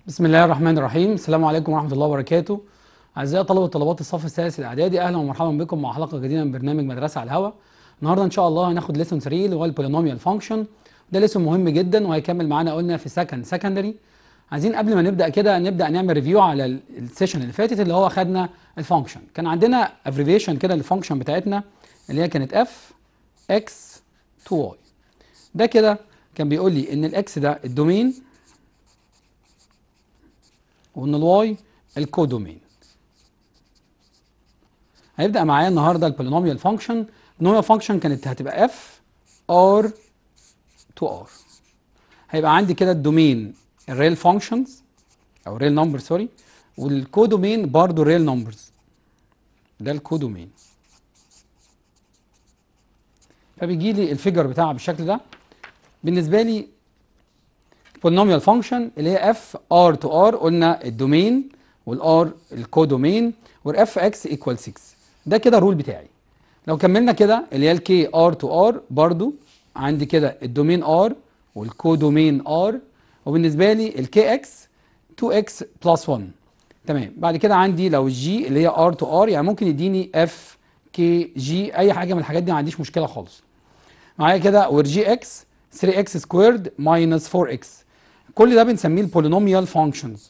بسم الله الرحمن الرحيم السلام عليكم ورحمة الله وبركاته أعزائي طلبة وطلبات الصف الثالث الإعدادي أهلا ومرحبا بكم مع حلقة جديدة من برنامج مدرسة على الهواء النهاردة إن شاء الله هناخد ليسون 3 اللي هو البولينوميال فانكشن ده ليسون مهم جدا وهيكمل معانا قلنا في سكند سكندري عايزين قبل ما نبدأ كده نبدأ نعمل ريفيو على ال- السيشن اللي فاتت اللي هو خدنا الفانكشن كان عندنا ابريفيشن كده للفانكشن بتاعتنا اللي هي كانت اف اكس 2 واي ده كده كان بيقول لي ان الاكس ده الدومين وان الواي الكودومين هيبدا معايا النهارده البولينوميال فانكشن البولينوميال فانكشن كانت هتبقى اف ار تو ار هيبقى عندي كده الدومين الريل فانكشنز او ريل نمبر سوري والكودومين برضو ريل نمبرز ده الكودومين فبيجي لي الفيجر بتاعها بالشكل ده بالنسبه لي بولينوميال فانكشن اللي هي اف ار تو ار قلنا الدومين والار الكودومين والاف اكس ايكوال 6 ده كده الرول بتاعي لو كملنا كده اللي هي الكي ار تو ار برضو عندي كده الدومين ار والكودومين ار وبالنسبه لي الكي اكس 2 اكس بلس 1 تمام بعد كده عندي لو الجي اللي هي ار تو ار يعني ممكن يديني اف كي جي اي حاجه من الحاجات دي ما عنديش مشكله خالص معايا كده والجي اكس 3 اكس سكويرد ماينس 4 اكس كل ده بنسميه البولينوميال فانكشنز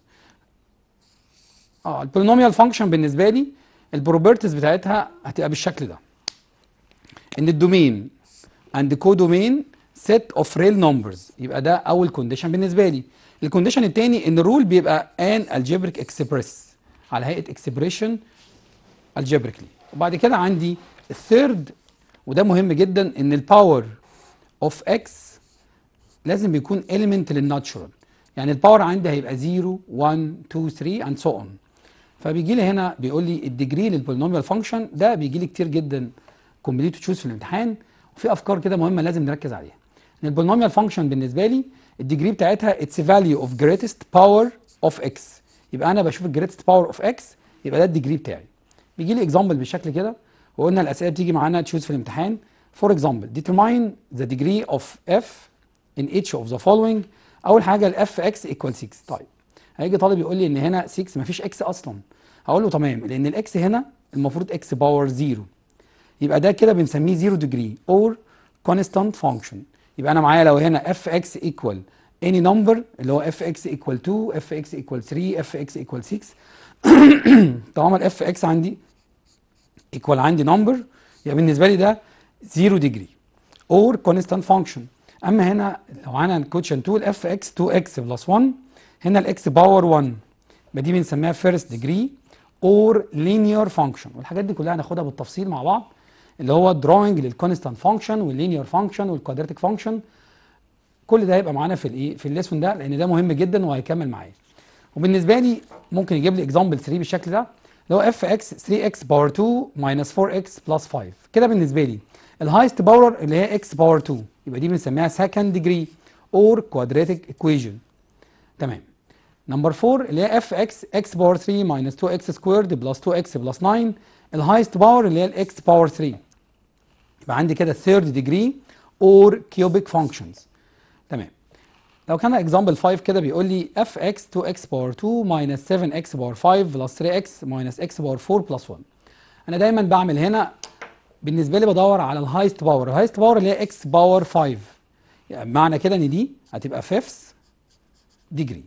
اه البولينوميال فانكشن بالنسبه لي البروبرتيز بتاعتها هتبقى بالشكل ده ان الدومين اند كودومين سيت اوف ريل نمبرز يبقى ده اول كونديشن بالنسبه لي الكونديشن الثاني ان الرول بيبقى ان الجبريك اكسبريس على هيئه اكسبريشن الجبريكلي وبعد كده عندي الثيرد وده مهم جدا ان الباور اوف اكس لازم بيكون element للناتشورال يعني الباور عندي هيبقى 0 1 2 3 and so on فبيجي لي هنا بيقول لي الديجري للبولينوميال فانكشن ده بيجي لي كتير جدا كومبليت تشوز في الامتحان وفي افكار كده مهمه لازم نركز عليها ان البولينوميال فانكشن بالنسبه لي الديجري بتاعتها اتس فاليو اوف جريتست باور اوف اكس يبقى انا بشوف الجريتست باور اوف اكس يبقى ده الديجري بتاعي بيجي لي اكزامبل بالشكل كده وقلنا الاسئله بتيجي معانا تشوز في الامتحان فور اكزامبل determine the degree of f in each of the following اول حاجه الاف اكس ايكوال 6 طيب هيجي طالب يقول لي ان هنا 6 مفيش اكس اصلا هقول له تمام لان الاكس هنا المفروض اكس باور 0 يبقى ده كده بنسميه 0 ديجري اور كونستانت فانكشن يبقى انا معايا لو هنا اف اكس ايكوال اني نمبر اللي هو اف اكس ايكوال 2 اف اكس ايكوال 3 اف اكس ايكوال 6 طالما الاف اكس عندي ايكوال عندي نمبر يبقى بالنسبه لي ده 0 ديجري اور كونستانت فانكشن اما هنا لو انا كوتشن 2 الاف اكس 2 اكس بلس 1 هنا الاكس باور 1 يبقى دي بنسميها فيرست ديجري اور لينير فانكشن والحاجات دي كلها هناخدها بالتفصيل مع بعض اللي هو دروينج للكونستانت فانكشن واللينير فانكشن والكوادراتيك فانكشن كل ده هيبقى معانا في الايه في الليسون ده لان ده مهم جدا وهيكمل معايا وبالنسبه لي ممكن يجيب لي اكزامبل 3 بالشكل ده اللي هو اف اكس 3 اكس باور 2 ماينس 4 اكس بلس 5 كده بالنسبه لي الهايست باور اللي هي اكس باور 2 يبقى دي بنسميها سكند ديجري اور كوادراتيك ايكويشن تمام نمبر 4 اللي هي اف اكس اكس باور 3 ماينس 2 اكس سكويرد بلس 2 اكس بلس 9 الهايست باور اللي هي الاكس باور 3 يبقى عندي كده ثيرد ديجري اور كيوبيك فانكشنز تمام لو كان اكزامبل 5 كده بيقول لي اف اكس 2 اكس باور 2 ماينس 7 اكس باور 5 بلس 3 اكس ماينس اكس باور 4 بلس 1 انا دايما بعمل هنا بالنسبه لي بدور على الهايست باور الهايست باور اللي هي اكس باور 5 يعني معنى كده ان دي هتبقى فيفث ديجري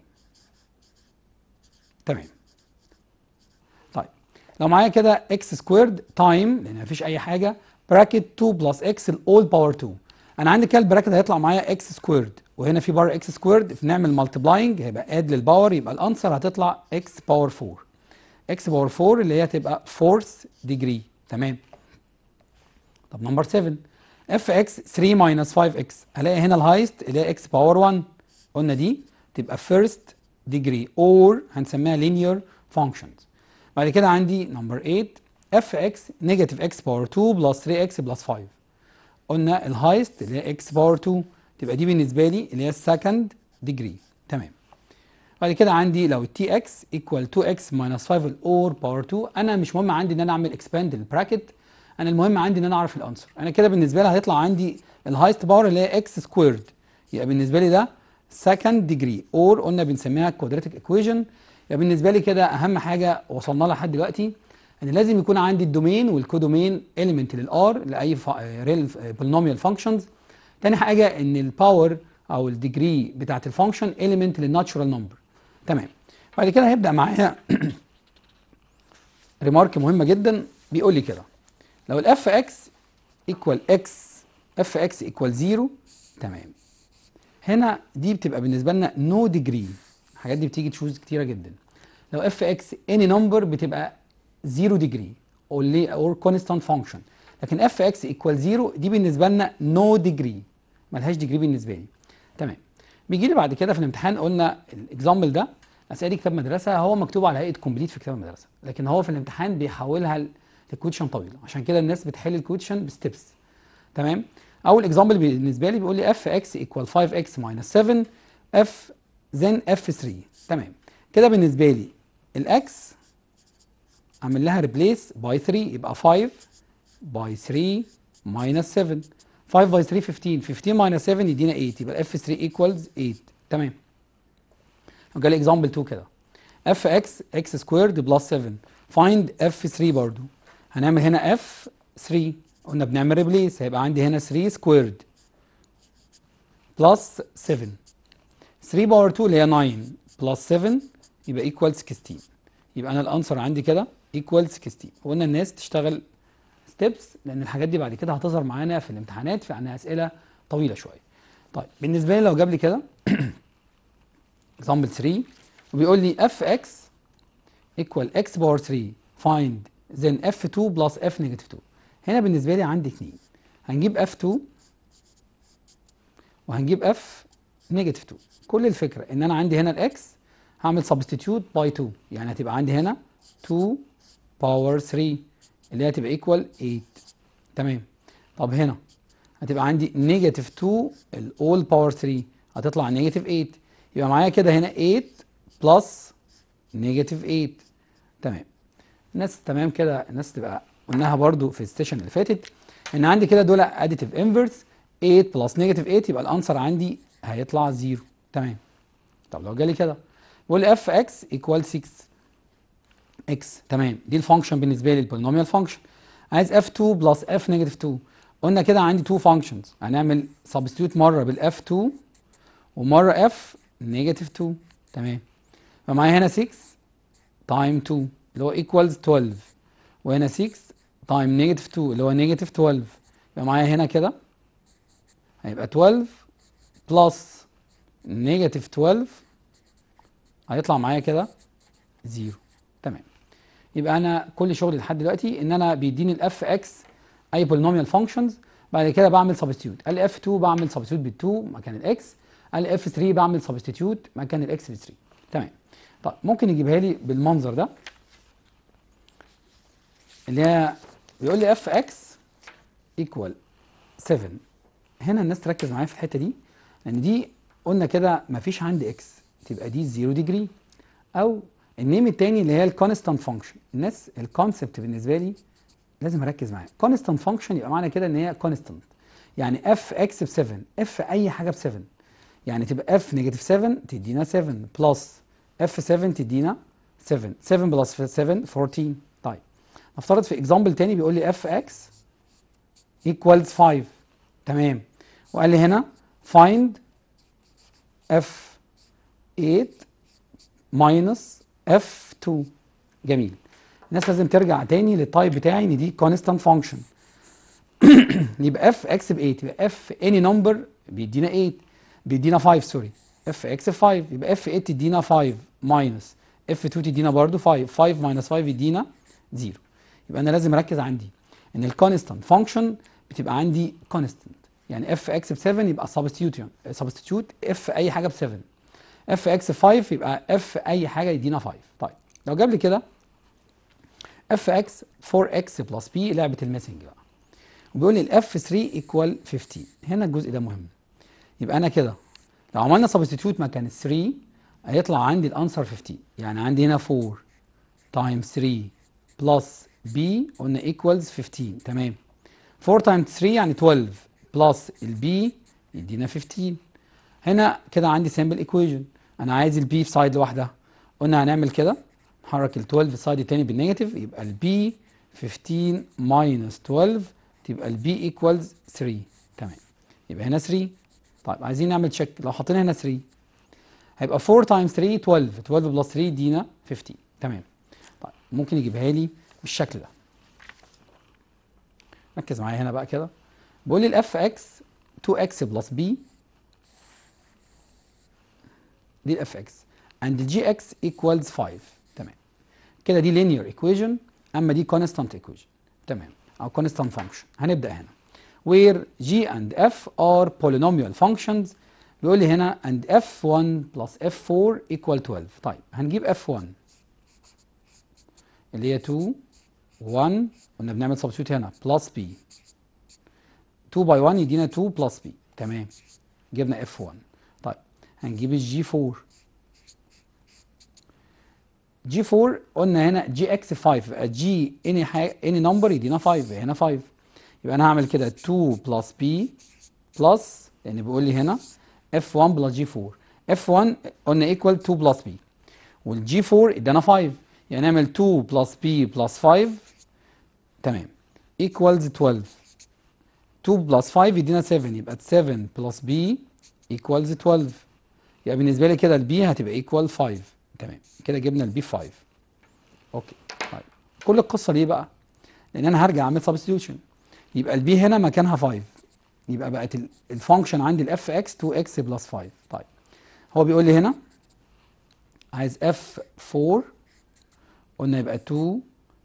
تمام طيب لو معايا كده اكس سكويرد تايم لان مفيش اي حاجه براكت 2 بلس اكس الاول باور 2 انا عندي كده البراكت هيطلع معايا اكس سكويرد وهنا في بار اكس سكويرد بنعمل مالتبلاينج هيبقى اد للباور يبقى الانسر هتطلع اكس باور 4 اكس باور 4 اللي هي هتبقى فورث ديجري تمام طب نمبر 7 اف اكس 3 ماينس 5 اكس هلاقي هنا الهايست اللي هي اكس باور 1 قلنا دي تبقى فيرست ديجري اور هنسميها لينير فانكشنز بعد كده عندي نمبر 8 اف اكس نيجاتيف اكس باور 2 بلس 3 اكس بلس 5 قلنا الهايست اللي هي اكس باور 2 تبقى دي بالنسبه لي اللي هي السكند ديجري تمام بعد كده عندي لو التي اكس ايكوال 2 اكس ماينس 5 الاور باور 2 انا مش مهم عندي ان انا اعمل اكسباند البراكت انا المهم عندي ان انا اعرف الانسر انا كده بالنسبه لي هيطلع عندي الهايست باور اللي هي اكس سكويرد يبقى بالنسبه لي ده second degree or قلنا بنسميها quadratic equation يبقى بالنسبه لي كده اهم حاجه وصلنا لها لحد دلوقتي ان لازم يكون عندي الدومين والكودومين element للار لاي ريل بولينوميال فانكشنز تاني حاجه ان الباور او الديجري بتاعت الفانكشن element للناتشورال نمبر تمام بعد كده هيبدا معايا ريمارك مهمه جدا بيقول لي كده لو الاف اكس ايكوال اكس اف اكس ايكوال 0 تمام هنا دي بتبقى بالنسبه لنا نو ديجري الحاجات دي بتيجي تشوز كتيره جدا لو اف اكس اني نمبر بتبقى 0 ديجري او لي اور كونستانت فانكشن لكن اف اكس ايكوال 0 دي بالنسبه لنا نو ديجري ملهاش ديجري بالنسبه لي تمام بيجي لي بعد كده في الامتحان قلنا الاكزامبل ده اسئله كتاب مدرسه هو مكتوب على هيئه كومبليت في كتاب المدرسه لكن هو في الامتحان بيحولها لكويشن طويله عشان كده الناس بتحل الكويشن بستبس تمام اول اكزامبل بالنسبه لي بيقول لي اف اكس ايكوال 5 اكس ماينس 7 اف زين اف 3 تمام كده بالنسبه لي الاكس اعمل لها ريبليس باي 3 يبقى 5 باي 3 ماينس 7 5 باي 3 15 15 ماينس 7 يدينا 8 يبقى الاف 3 ايكوالز 8 تمام وجالي اكزامبل 2 كده اف اكس اكس سكويرد بلس 7 فايند اف 3 برضو هنعمل هنا اف 3 قلنا بنعمل ريبليس هيبقى عندي هنا 3 سكويرد بلس 7 3 باور 2 اللي هي 9 بلس 7 يبقى ايكوال 16 يبقى انا الانسر عندي كده ايكوال 16 وقلنا الناس تشتغل ستيبس لان الحاجات دي بعد كده هتظهر معانا في الامتحانات في عنها اسئله طويله شويه طيب بالنسبه لي لو جاب لي كده اكزامبل 3 وبيقول لي اف اكس ايكوال اكس باور 3 فايند then f2 بلس f نيجاتيف 2 هنا بالنسبه لي عندي اثنين هنجيب f2 وهنجيب f نيجاتيف 2 كل الفكره ان انا عندي هنا الاكس هعمل سبستيتيوت باي 2 يعني هتبقى عندي هنا 2 باور 3 اللي هي هتبقى ايكوال 8 تمام طب هنا هتبقى عندي نيجاتيف 2 الاول باور 3 هتطلع نيجاتيف 8 يبقى معايا كده هنا 8 بلس نيجاتيف 8 تمام الناس تمام كده الناس تبقى قلناها برضو في السيشن اللي فاتت ان عندي كده دول اديتيف انفرس 8 بلس نيجاتيف 8 يبقى الانسر عندي هيطلع 0 تمام طب لو جالي كده بقول اف اكس ايكوال 6 اكس تمام دي الفانكشن بالنسبه لي البولينوميال فانكشن عايز اف 2 بلس اف نيجاتيف 2 قلنا كده عندي 2 فانكشنز هنعمل سبستيوت مره بالاف 2 ومره اف نيجاتيف 2 تمام فمعايا هنا 6 تايم 2 اللي هو ايكوالز 12 وهنا 6 تايم نيجاتيف 2 اللي هو نيجاتيف 12 يبقى معايا هنا كده هيبقى 12 بلس نيجاتيف 12 هيطلع معايا كده 0 تمام يبقى انا كل شغلي لحد دلوقتي ان انا بيديني الاف اكس اي بولينوميال فانكشنز بعد كده بعمل سبستيوت قال لي اف 2 بعمل سبستيوت بال 2 مكان الاكس قال لي اف 3 بعمل سبستيوت مكان الاكس ب 3 تمام طيب ممكن يجيبها لي بالمنظر ده اللي هي بيقول لي اف اكس ايكوال 7 هنا الناس تركز معايا في الحته دي لان دي قلنا كده مفيش عندي اكس تبقى دي 0 ديجري او النيم التاني اللي هي الكونستانت فانكشن الناس الكونسبت بالنسبه لي لازم اركز معايا كونستانت فانكشن يبقى معنى كده ان هي كونستانت يعني اف اكس ب 7 اف اي حاجه ب 7 يعني تبقى اف نيجاتيف 7 تدينا 7 بلس اف 7 تدينا 7 7 بلس 7 14 طيب نفترض في اكزامبل تاني بيقول لي اف اكس ايكوالز 5 تمام وقال لي هنا find اف 8 ماينس اف 2 جميل الناس لازم ترجع تاني للتايب بتاعي ان دي كونستانت فانكشن يبقى اف اكس ب 8 يبقى اف اني نمبر بيدينا 8 بيدينا 5 سوري اف اكس ب 5 يبقى اف 8 تدينا 5 ماينس اف 2 تدينا برضو 5 5 ماينس 5 يدينا 0 يبقى انا لازم اركز عندي ان الكونستانت فانكشن بتبقى عندي كونستانت يعني اف اكس ب 7 يبقى سبستيوت سبستيوت اف اي حاجه ب 7 اف اكس 5 يبقى اف اي حاجه يدينا 5 طيب لو جاب لي كده اف اكس 4 اكس بلس بي لعبه الميسنج بقى وبيقول لي الاف 3 ايكوال 15 هنا الجزء ده مهم يبقى انا كده لو عملنا سبستيوت مكان 3 هيطلع عندي الانسر 15 يعني عندي هنا 4 تايمز 3 بلس بي قلنا ايكوالز 15 تمام 4 تايمز 3 يعني 12 بلس البي يدينا 15 هنا كده عندي سامبل ايكويجن انا عايز البي في سايد لوحدها قلنا هنعمل كده نحرك ال 12 في السايد التاني بالنيجاتيف يبقى البي 15 ماينس 12 تبقى البي ايكوالز 3 تمام يبقى هنا 3 طيب عايزين نعمل تشيك لو حطينا هنا 3 هيبقى 4 تايمز 3 12 12 بلس 3 يدينا 15 تمام طيب ممكن يجيبها لي بالشكل ده ركز معايا هنا بقى كده بيقول لي الاف اكس 2 اكس بلس بي دي الاف اكس and الجي اكس equals 5 تمام كده دي linear equation اما دي constant equation تمام او constant function هنبدا هنا where g and f are polynomial functions بيقول لي هنا and f1 plus f4 equal 12 طيب هنجيب f1 اللي هي 2 1 قلنا بنعمل substitute هنا plus b 2 by 1 يدينا 2 plus b تمام جبنا f1 طيب هنجيب الجي 4 جي 4 قلنا هنا جي اكس 5 يبقى جي اني اني نمبر يدينا 5 هنا 5 يبقى انا هعمل كده 2 بلس بي بلس لان بيقول لي هنا اف 1 بلس جي 4 اف 1 قلنا ايكوال 2 بلس بي والجي 4 ادانا 5 يعني نعمل 2 بلس بي بلس 5 تمام ايكوالز 12 2 بلس 5 يدينا 7 يبقى 7 بلس بي ايكوالز 12 يبقى بالنسبه لي كده البي هتبقى ايكوال 5 تمام كده جبنا البي 5 اوكي طيب كل القصه ليه بقى لان انا هرجع اعمل سبستيوشن يبقى البي هنا مكانها 5 يبقى بقت الفانكشن عندي الاف اكس 2 اكس بلس 5 طيب هو بيقول لي هنا عايز اف 4 قلنا يبقى 2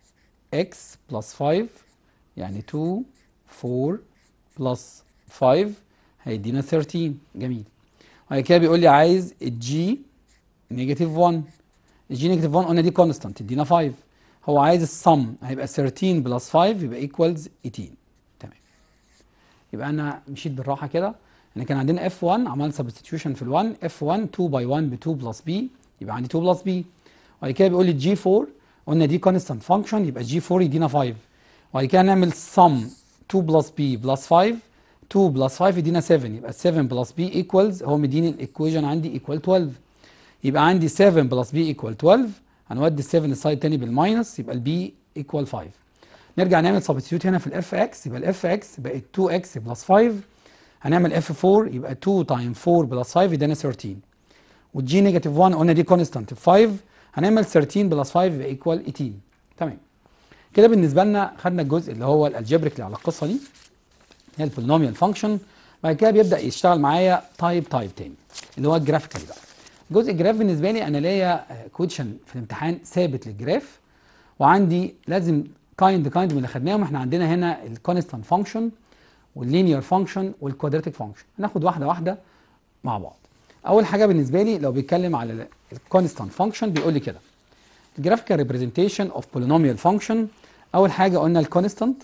اكس بلس 5 يعني 2 4 بلس 5 هيدينا 13 جميل وبعد كده بيقول لي عايز الجي نيجاتيف 1 الجي نيجاتيف 1 قلنا دي كونستانت تدينا 5 هو عايز السم هيبقى 13 بلس 5 يبقى ايكوالز 18 تمام يبقى انا مشيت بالراحه كده احنا كان عندنا اف 1 عملت سبستيوشن في ال1 اف 1 2 باي 1 ب 2 بلس بي يبقى عندي 2 بلس بي وبعد كده بيقول لي جي 4 قلنا دي كونستانت فانكشن يبقى جي 4 يدينا 5 وبعد كده نعمل سم 2 بلس بي بلس 5 2 بلس 5 يدينا 7 يبقى 7 بلس بي ايكوالز هو مديني الايكويشن عندي ايكوال 12 يبقى عندي 7 بلس بي ايكوال 12 هنودي ال 7 السايد تاني بالماينس يبقى البي ايكوال 5 نرجع نعمل سبستيوت هنا في الاف اكس يبقى الاف اكس بقت 2 اكس بلس 5 هنعمل اف 4 يبقى 2 تايم 4 بلس 5 يدينا 13 والجي نيجاتيف 1 قلنا دي كونستانت 5 هنعمل 13 بلس 5 يبقى ايكوال 18 تمام كده بالنسبه لنا خدنا الجزء اللي هو الالجبريك اللي على القصه دي هي البولينوميال فانكشن بعد كده بيبدا يشتغل معايا تايب تايب تاني اللي هو الجرافيكال بقى جزء الجراف بالنسبه لي انا ليا كويشن في الامتحان ثابت للجراف وعندي لازم كايند كايند من اللي خدناهم احنا عندنا هنا الكونستانت فانكشن واللينير فانكشن والكوادراتيك فانكشن هناخد واحده واحده مع بعض اول حاجه بالنسبه لي لو بيتكلم على الكونستانت فانكشن بيقول لي كده الجرافيكال ريبريزنتيشن اوف بولينوميال فانكشن اول حاجه قلنا الكونستانت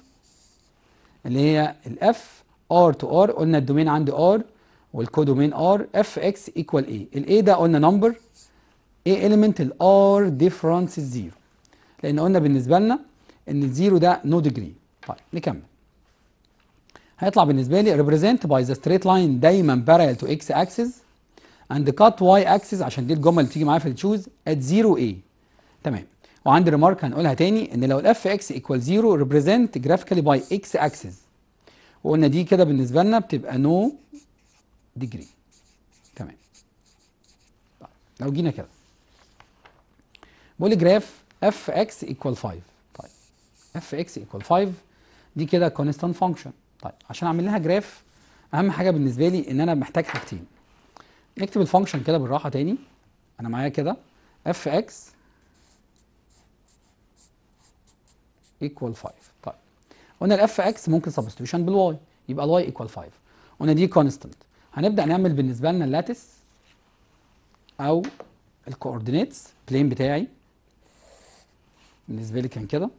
اللي هي الاف ار تو ار قلنا الدومين عندي ار والكودومين ار اف اكس ايكوال ايه الاي ده قلنا نمبر ايه اليمنت الار ديفرنس زيرو لان قلنا بالنسبه لنا ان الزيرو ده نو ديجري طيب نكمل هيطلع بالنسبه لي represent by the straight line دايما parallel to x axis and cut y axis عشان دي الجمل اللي بتيجي معايا في التشوز at 0 a تمام وعندي ريمارك هنقولها تاني ان لو الاف اكس ايكوال 0 represent graphically by x axis وقلنا دي كده بالنسبه لنا بتبقى نو ديجري تمام طيب لو جينا كده بقول جراف اف اكس ايكوال 5 طيب اف اكس ايكوال 5 دي كده كونستانت فانكشن طيب عشان اعمل لها جراف اهم حاجه بالنسبه لي ان انا محتاج حاجتين نكتب الفانكشن كده بالراحه تاني انا معايا كده اف اكس ايكوال 5 طيب قلنا الاف اكس ممكن سبستيوشن بالواي يبقى الواي ايكوال 5 قلنا دي كونستانت هنبدا نعمل بالنسبه لنا اللاتس او الكوردينيتس بلين بتاعي بالنسبه لي كان كده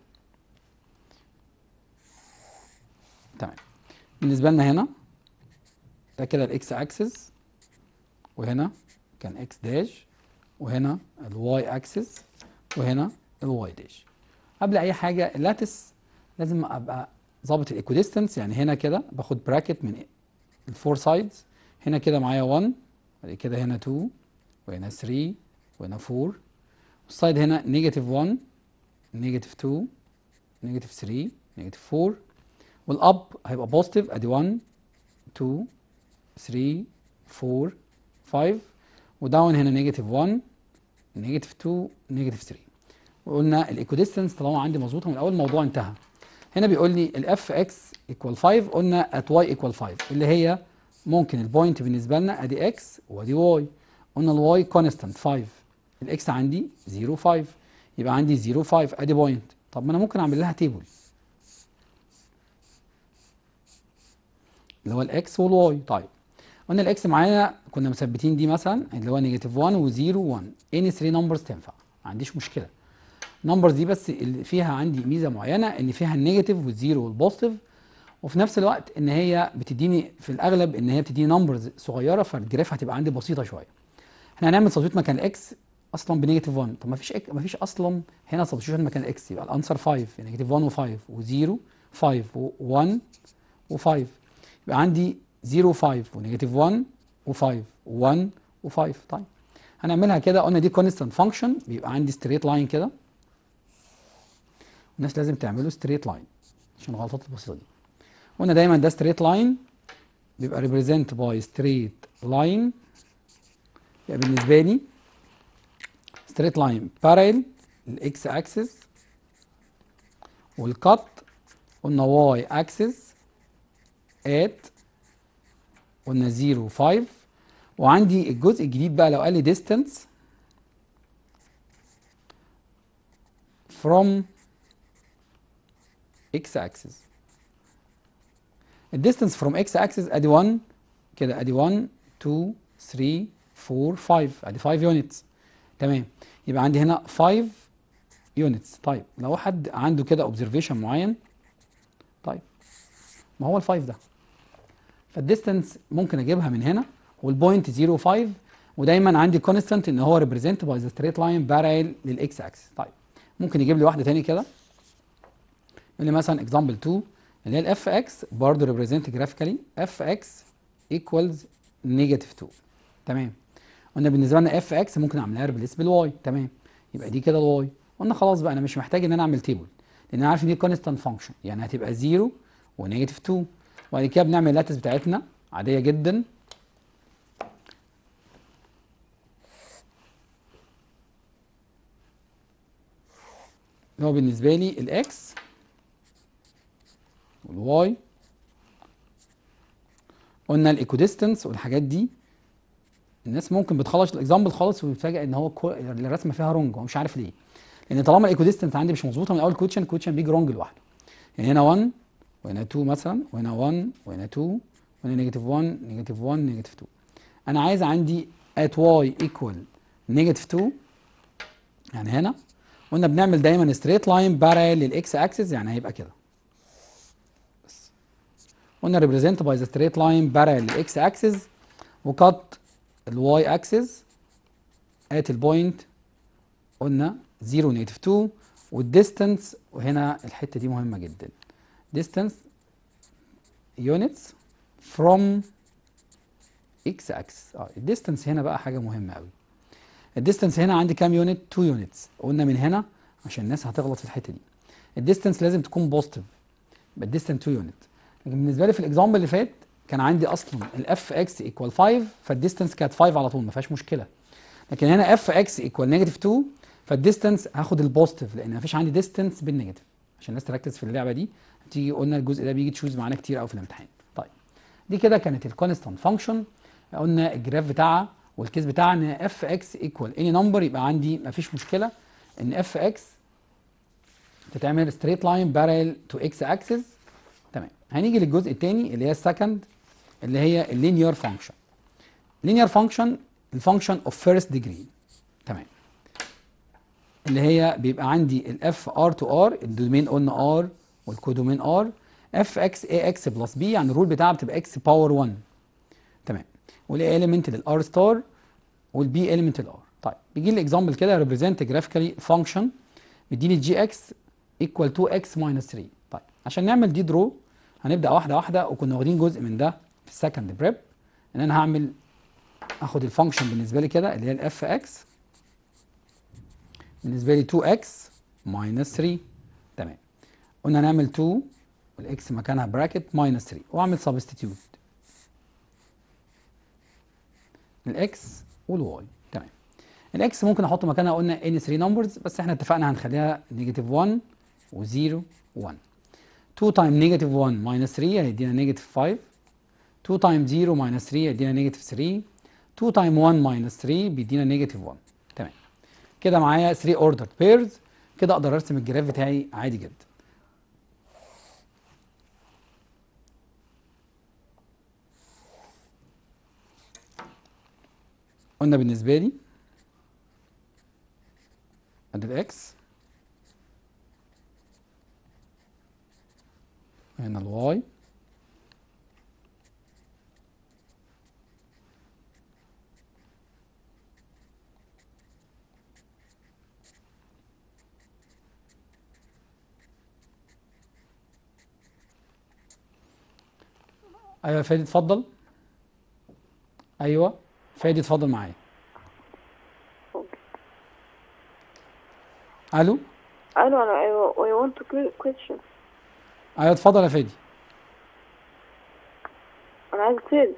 تمام بالنسبه لنا هنا ده كده الاكس اكسس وهنا كان اكس داش وهنا الواي اكسس وهنا الواي داش قبل اي حاجه اللاتس لازم ابقى ظابط الايكوديستنس يعني هنا كده باخد براكت من الفور سايدز هنا كده معايا 1 بعد كده هنا 2 وهنا 3 وهنا 4 والسايد هنا نيجاتيف 1 نيجاتيف 2 نيجاتيف 3 نيجاتيف 4 والاب هيبقى بوزيتيف ادي 1 2 3 4 5 وداون هنا نيجاتيف 1 نيجاتيف 2 نيجاتيف 3 وقلنا الايكوديستنس طالما عندي مظبوطه من الاول الموضوع انتهى هنا بيقول لي الاف اكس ايكوال 5 قلنا ات واي ايكوال 5 اللي هي ممكن البوينت بالنسبه لنا ادي اكس وادي واي قلنا الواي كونستانت 5 الاكس عندي 0 5 يبقى عندي 0 5 ادي بوينت طب ما انا ممكن اعمل لها تيبل اللي هو الاكس والواي طيب قلنا الاكس معانا كنا مثبتين دي مثلا اللي هو نيجاتيف 1 و0 1 اني 3 نمبرز تنفع ما عنديش مشكله النمبرز دي بس اللي فيها عندي ميزه معينه ان فيها النيجاتيف والزيرو والبوزيتيف وفي نفس الوقت ان هي بتديني في الاغلب ان هي بتديني نمبرز صغيره فالجراف هتبقى عندي بسيطه شويه احنا هنعمل سبستيوت مكان الاكس اصلا بنيجاتيف 1 طب ما فيش إك... ما فيش اصلا هنا سبستيوت مكان الاكس يبقى الانسر 5 نيجاتيف 1 و5 و0 5 و1 و5 يبقى عندي 0 5 ونيجاتيف 1 و5 و1 و5 طيب هنعملها كده قلنا دي كونستانت فانكشن بيبقى عندي ستريت لاين كده الناس لازم تعمله ستريت لاين عشان الغلطات البسيطه دي قلنا دايما ده ستريت لاين بيبقى ريبريزنت باي ستريت لاين يبقى بالنسبه لي ستريت لاين بارل الاكس اكسس والكات قلنا واي اكسس ات قلنا 0 5 وعندي الجزء الجديد بقى لو قال لي distance from x axis الديستنس فروم اكس اكسس ادي 1 كده ادي 1 2 3 4 5 ادي 5 يونتس تمام يبقى عندي هنا 5 يونتس طيب لو حد عنده كده اوبزرفيشن معين طيب ما هو ال 5 ده فالديستنس ممكن اجيبها من هنا والبوينت 05 ودايما عندي كونستانت ان هو ريبريزنت باي ذا ستريت لاين بارل للاكس اكسس طيب ممكن يجيب لي واحده تاني كده يقول لي مثلا اكزامبل 2 اللي هي الاف اكس برضه ريبريزنت جرافيكالي اف اكس ايكوالز نيجاتيف 2 تمام قلنا بالنسبه لنا اف اكس ممكن اعملها ريبليس بالواي تمام يبقى دي كده الواي قلنا خلاص بقى انا مش محتاج ان انا اعمل تيبل لان انا عارف ان دي كونستانت فانكشن يعني هتبقى 0 ونيجاتيف 2 وبعد كده بنعمل اللاتس بتاعتنا عاديه جدا اللي هو بالنسبه لي الاكس والواي قلنا الايكوديستنس والحاجات دي الناس ممكن بتخلص الاكزامبل خالص ويتفاجئ ان هو كو... الرسمه فيها رونج هو مش عارف ليه لان طالما الايكوديستنس عندي مش مظبوطه من اول كوتشن الكوتشن بيجي رونج لوحده يعني هنا 1 وهنا 2 مثلا وهنا 1 وهنا 2 وهنا نيجاتيف 1 نيجاتيف 1 نيجاتيف 2 انا عايز عندي at y equal نيجاتيف 2 يعني هنا قلنا بنعمل دايما ستريت لاين بارل للاكس اكسس يعني هيبقى كده بس قلنا ريبريزنت باي ذا ستريت لاين بارل للاكس اكسس وكات الواي اكسس ات البوينت قلنا 0 نيجاتيف 2 والديستنس وهنا الحته دي مهمه جدا distance units from x axis اه الديستنس هنا بقى حاجه مهمه قوي الديستنس هنا عندي كام يونت 2 يونتس قلنا من هنا عشان الناس هتغلط في الحته دي الديستنس لازم تكون بوزيتيف يبقى الديستنس 2 يونت لكن بالنسبه لي في الاكزامبل اللي فات كان عندي اصلا الاف اكس ايكوال 5 فالديستنس كانت 5 على طول ما فيهاش مشكله لكن هنا اف اكس ايكوال نيجاتيف 2 فالديستنس هاخد البوزيتيف لان ما فيش عندي ديستنس بالنيجاتيف عشان الناس تركز في اللعبه دي تيجي قلنا الجزء ده بيجي تشوز معانا كتير قوي في الامتحان طيب دي كده كانت الكونستانت فانكشن قلنا الجراف بتاعها والكيس بتاعها ان اف اكس ايكوال اني نمبر يبقى عندي مفيش مشكله ان اف اكس تتعمل ستريت لاين بارل تو اكس اكسس تمام هنيجي للجزء الثاني اللي هي السكند اللي هي اللينير فانكشن لينير فانكشن الفانكشن اوف فيرست ديجري تمام اللي هي بيبقى عندي الاف ار تو ار الدومين قلنا ار والكودومين ار اف اكس اي اكس بلس بي يعني الرول بتاعها بتبقى اكس باور 1 تمام والاي اليمنت للار ستار والبي اليمنت للار طيب بيجي لي اكزامبل كده ريبريزنت جرافيكالي فانكشن مديني جي اكس ايكوال 2 اكس ماينس 3 طيب عشان نعمل دي درو هنبدا واحده واحده وكنا واخدين جزء من ده في السكند بريب ان انا هعمل اخد الفانكشن بالنسبه لي كده اللي هي الاف اكس بالنسبه لي 2 اكس ماينس 3 تمام قلنا نعمل 2 والاكس مكانها براكت ماينس 3 واعمل سبستيتيوت الاكس والواي تمام الاكس ممكن احط مكانها قلنا ان 3 نمبرز بس احنا اتفقنا هنخليها نيجاتيف 1 و0 1 2 تايم نيجاتيف 1 ماينس 3 هيدينا نيجاتيف 5 2 تايم 0 ماينس 3 هيدينا نيجاتيف 3 2 تايم 1 ماينس 3 بيدينا نيجاتيف 1 تمام كده معايا 3 اوردر بيرز كده اقدر ارسم الجراف بتاعي عادي جدا قلنا بالنسبه لي ادي الاكس هنا الواي ايوه يا فادي اتفضل ايوه فادي اتفضل معايا الو الو انا ايوه I want to que- question ايوه اتفضل يا فادي انا عايز تريد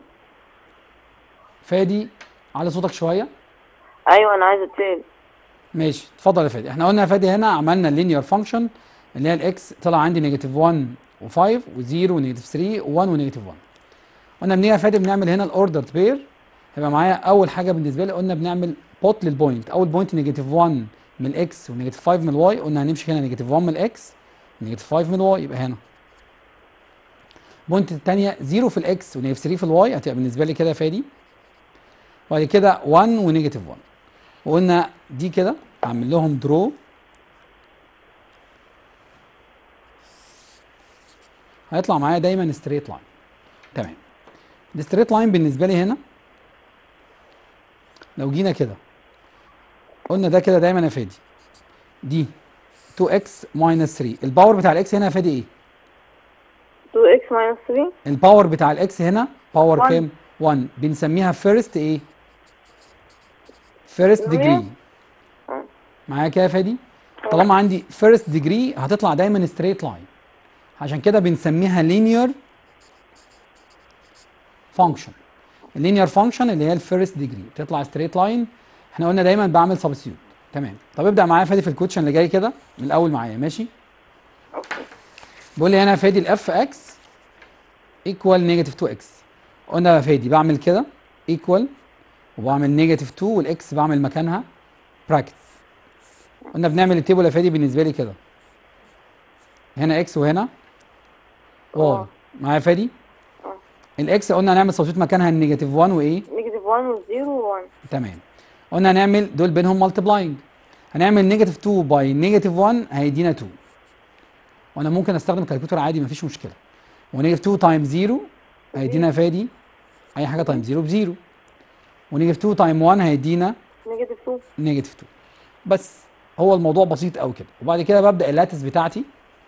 فادي على صوتك شويه ايوه انا عايز تريد ماشي اتفضل يا فادي احنا قلنا يا فادي هنا عملنا اللينير فانكشن اللي هي الاكس طلع عندي نيجاتيف 1 و5 و0 ونيجاتيف 3 و1 ونيجاتيف 1 قلنا منين يا فادي بنعمل هنا الاوردر بير هيبقى معايا اول حاجه بالنسبه لي قلنا بنعمل بوت للبوينت اول بوينت نيجاتيف 1 من الاكس ونيجاتيف 5 من الواي قلنا هنمشي هنا نيجاتيف 1 من الاكس نيجاتيف 5 من الواي يبقى هنا البوينت الثانيه 0 في الاكس ونيجاتيف 3 في الواي هتبقى بالنسبه لي كده يا فادي وبعد كده 1 ونيجاتيف 1 وقلنا دي كده هعمل لهم درو هيطلع معايا دايما ستريت لاين تمام الستريت لاين بالنسبه لي هنا لو جينا كده قلنا ده كده دايما يا فادي دي 2x ماينس 3 الباور بتاع الاكس هنا يا فادي ايه 2x minus 3 الباور بتاع الاكس هنا باور One. كام 1 بنسميها فيرست ايه فيرست اللي هي؟ ديجري آه. معايا كده يا فادي طالما عندي فيرست ديجري هتطلع دايما ستريت لاين عشان كده بنسميها لينير فانكشن اللينير فانكشن اللي هي الفيرست ديجري بتطلع ستريت لاين احنا قلنا دايما بعمل سبستيوت تمام طب ابدا معايا يا فادي في الكوتشن اللي جاي كده من الاول معايا ماشي اوكي بيقول لي هنا يا فادي الاف اكس ايكوال نيجاتيف 2 اكس قلنا يا فادي بعمل كده ايكوال وبعمل نيجاتيف 2 والاكس بعمل مكانها براكت قلنا بنعمل التيبل يا فادي بالنسبه لي كده هنا اكس وهنا واي آه. معايا يا فادي آه. الاكس قلنا هنعمل سبستيوت مكانها النيجاتيف 1 وايه نيجاتيف 1 و 0 و 1 تمام قلنا هنعمل دول بينهم مالتبلاينج هنعمل نيجاتيف 2 باي نيجاتيف 1 هيدينا 2 وانا ممكن استخدم كالكوليتر عادي مفيش مشكله ونيجاتيف 2 تايم 0 هيدينا فادي اي حاجه تايم 0 بزيرو ونيجاتيف 2 تايم 1 هيدينا نيجاتيف 2 نيجاتيف 2 بس هو الموضوع بسيط قوي كده وبعد كده ببدا اللاتس بتاعتي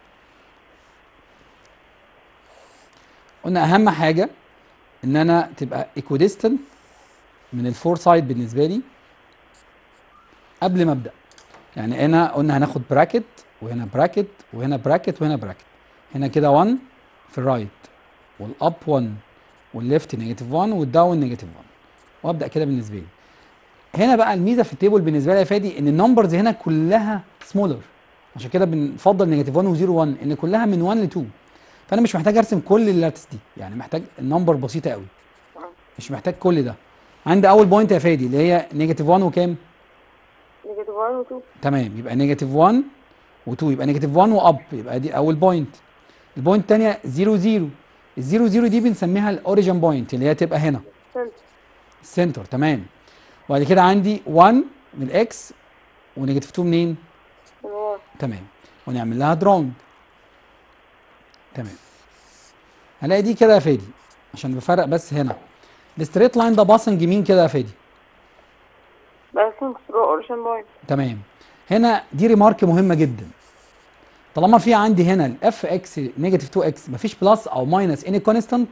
قلنا اهم حاجه ان انا تبقى ايكوديستنت من الفور سايد بالنسبه لي قبل ما ابدا يعني هنا قلنا هناخد براكت وهنا براكت وهنا براكت وهنا براكت هنا كده 1 في الرايت والاب 1 والليفت نيجاتيف 1 والداون نيجاتيف 1 وابدا كده بالنسبه لي هنا بقى الميزه في التيبل بالنسبه لي يا فادي ان النمبرز هنا كلها سمولر عشان كده بنفضل نيجاتيف 1 و0 1 ان كلها من 1 ل 2 فانا مش محتاج ارسم كل اللاتس دي يعني محتاج النمبر بسيطه قوي مش محتاج كل ده عندي اول بوينت يا فادي اللي هي نيجاتيف 1 وكام نيجاتيف 1 و 2 تمام يبقى نيجاتيف 1 و2 يبقى نيجاتيف 1 واب يبقى دي اول بوينت البوينت الثانيه 0 0 الزيرو زيرو دي بنسميها الاوريجن بوينت اللي هي تبقى هنا سنتر السنتر تمام وبعد كده عندي 1 من الاكس ونيجاتيف 2 منين من ورا تمام ونعمل لها دراونج تمام هلاقي دي كده يا فادي عشان بفرق بس هنا الستريت لاين ده باصنج يمين كده يا فادي برسم ثرو اوريجن بوينت تمام هنا دي ريمارك مهمه جدا طالما في عندي هنا الاف اكس نيجاتيف 2 اكس مفيش بلس او ماينس اني كونستانت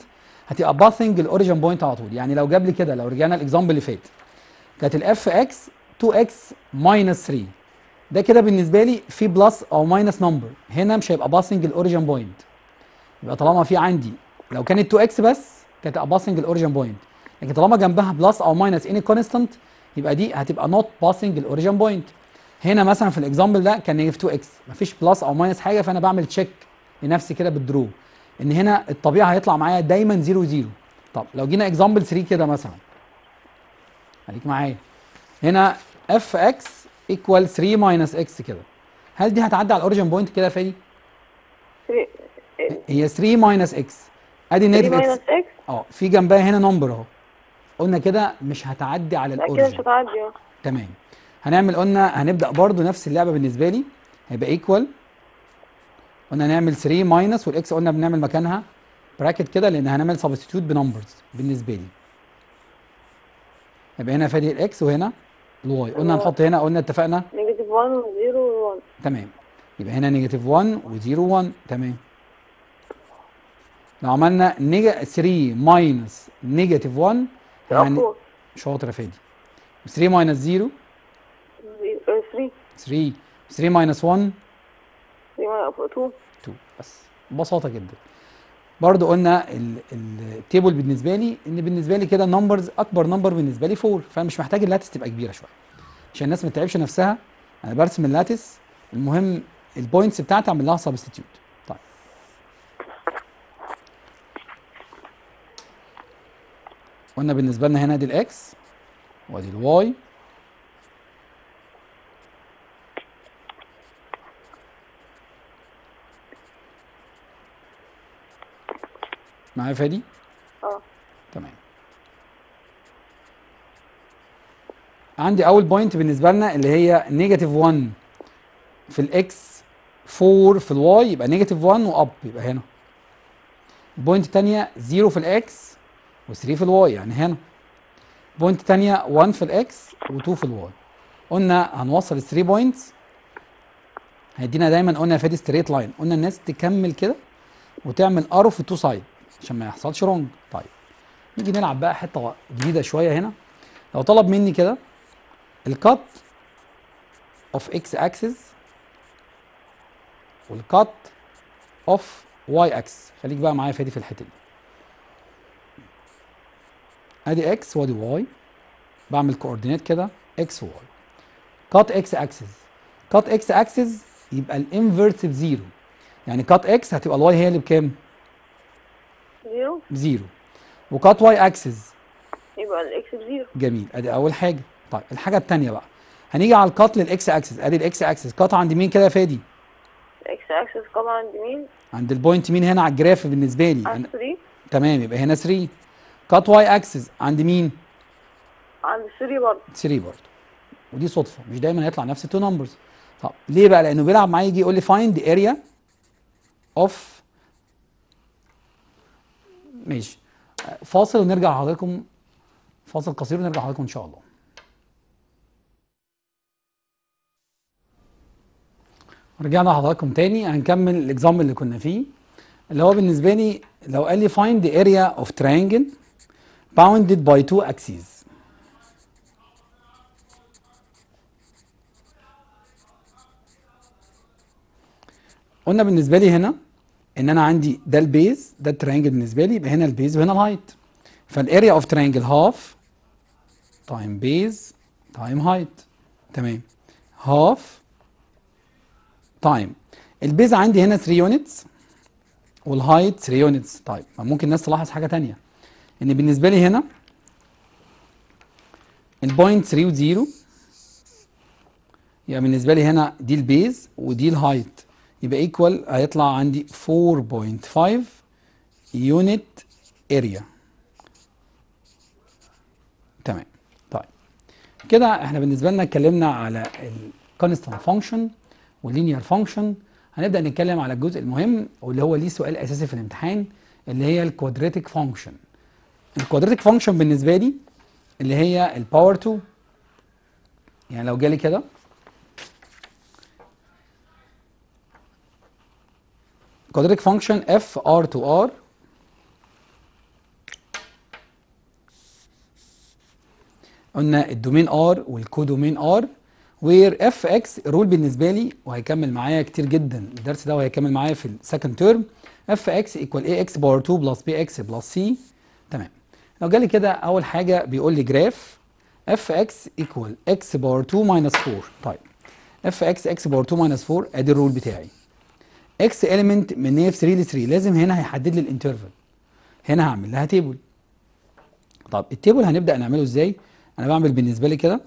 هتبقى باثنج الاوريجن بوينت على طول يعني لو جاب لي كده لو رجعنا الاكزامبل اللي فات كانت الاف اكس 2 اكس ماينس 3 ده كده بالنسبه لي في بلس او ماينس نمبر هنا مش هيبقى باثنج الاوريجن بوينت يبقى طالما في عندي لو كانت 2 اكس بس كانت هتبقى باثنج الاوريجن بوينت لكن طالما جنبها بلس او ماينس اني كونستانت يبقى دي هتبقى نوت باثنج الاوريجن بوينت هنا مثلا في الاكزامبل ده كان نيجاتيف 2 اكس مفيش بلس او ماينس حاجه فانا بعمل تشيك لنفسي كده بالدرو ان هنا الطبيعي هيطلع معايا دايما 0 0 طب لو جينا اكزامبل 3 كده مثلا خليك معايا هنا اف اكس ايكوال 3 ماينس اكس كده هل دي هتعدي على الاوريجن بوينت كده يا فادي؟ 3 هي 3 ماينس اكس ادي 3 نيجاتيف ماينس اكس اكس اه في جنبها هنا نمبر اهو قلنا كده مش هتعدي على لا كده مش الاوريجن هتعدي اه تمام هنعمل قلنا هنبدا برضو نفس اللعبه بالنسبه لي هيبقى ايكوال قلنا نعمل 3 ماينس والاكس قلنا بنعمل مكانها براكت كده لان هنعمل سبستيتيوت بنمبرز بالنسبه لي يبقى هنا فادي الاكس وهنا الواي قلنا الواي. هنحط هنا قلنا اتفقنا نيجاتيف 1 و 0 و 1 تمام يبقى هنا نيجاتيف 1 و0 1 تمام لو عملنا نيجا 3 ماينس نيجاتيف 1 يعني 4 شاطر يا فادي 3 ماينس 0 3 3 3 ماينس 1 3 2 2 بس ببساطه جدا برضو قلنا ال- ال- التيبل بالنسبه لي ان بالنسبه لي كده النمبرز اكبر نمبر بالنسبه لي 4 فانا مش محتاج اللاتس تبقى كبيره شويه عشان الناس ما تتعبش نفسها انا برسم اللاتس المهم البوينتس بتاعتي اعمل لها سبستيتيوت طيب قلنا بالنسبه لنا هنا دي الاكس وادي الواي معايا يا فادي اه تمام عندي اول بوينت بالنسبه لنا اللي هي نيجاتيف 1 في الاكس 4 في الواي يبقى نيجاتيف 1 واب يبقى هنا البوينت الثانيه 0 في الاكس و3 في الواي يعني هنا بوينت الثانيه 1 في الاكس و2 في الواي قلنا هنوصل ال 3 بوينتس هيدينا دايما قلنا يا فادي ستريت لاين قلنا الناس تكمل كده وتعمل ارو في التو سايد عشان ما يحصلش رونج طيب نيجي نلعب بقى حته جديده شويه هنا لو طلب مني كده الكات اوف اكس اكسس والكات اوف واي اكس خليك بقى معايا فادي في الحته دي ادي اكس وادي واي بعمل كوردينيت كده اكس وواي كات اكس اكسس كات اكس اكسس يبقى الانفرس بزيرو يعني كات اكس هتبقى الواي هي اللي بكام؟ 0 بزيرو وكات واي اكسس يبقى الاكس بزيرو جميل ادي اول حاجه طيب الحاجه الثانيه بقى هنيجي على الكات للاكس اكسس ادي الاكس اكسس كات عند مين كده يا فادي الاكس اكسس طبعا عند مين عند البوينت مين هنا على الجراف بالنسبه لي عند أنا 3 تمام يبقى هنا 3 كات واي اكسس عند مين عند 3 برضه 3 برضه ودي صدفه مش دايما هيطلع نفس التو نمبرز طب ليه بقى لانه بيلعب معايا يجي يقول لي فايند اريا اوف ماشي فاصل ونرجع لحضراتكم فاصل قصير ونرجع لحضراتكم ان شاء الله رجعنا لحضراتكم تاني هنكمل الاكزامبل اللي كنا فيه اللي هو بالنسبه لي لو قال لي find the area of triangle bounded by two axes قلنا بالنسبه لي هنا ان انا عندي ده البيز ده الترينجل بالنسبه لي يبقى هنا البيز وهنا الهايت فالاريا اوف ترينجل هاف تايم بيز تايم هايت تمام هاف تايم البيز عندي هنا 3 يونتس والهايت 3 يونتس طيب ما ممكن الناس تلاحظ حاجه تانية ان بالنسبه لي هنا البوينت 3 و0 يبقى بالنسبه لي هنا دي البيز ودي الهايت يبقى ايكوال هيطلع عندي 4.5 يونت اريا تمام طيب كده احنا بالنسبه لنا اتكلمنا على الكونستانت فانكشن واللينير فانكشن هنبدا نتكلم على الجزء المهم واللي هو ليه سؤال اساسي في الامتحان اللي هي الكوادراتيك فانكشن الكوادراتيك فانكشن بالنسبه لي اللي هي الباور 2 يعني لو جالي كده quadratic function f r to r قلنا الدومين ار والكودومين ار وير اف اكس الرول بالنسبه لي وهيكمل معايا كتير جدا الدرس ده وهيكمل معايا في السكند تيرم اف اكس ايكوال اي اكس باور 2 بلس بي اكس بلس سي تمام لو جالي كده اول حاجه بيقول لي جراف اف اكس ايكوال اكس باور 2 ماينس 4 طيب اف اكس اكس باور 2 ماينس 4 ادي الرول بتاعي اكس اليمنت من نيف 3 ل 3 لازم هنا هيحدد لي الانترفال هنا هعمل لها تيبل طب التيبل هنبدا نعمله ازاي انا بعمل بالنسبه لي كده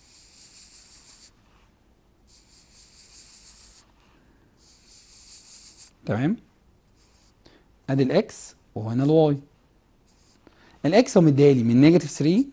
تمام ادي الاكس وهنا الواي الاكس هو مديالي من نيجاتيف 3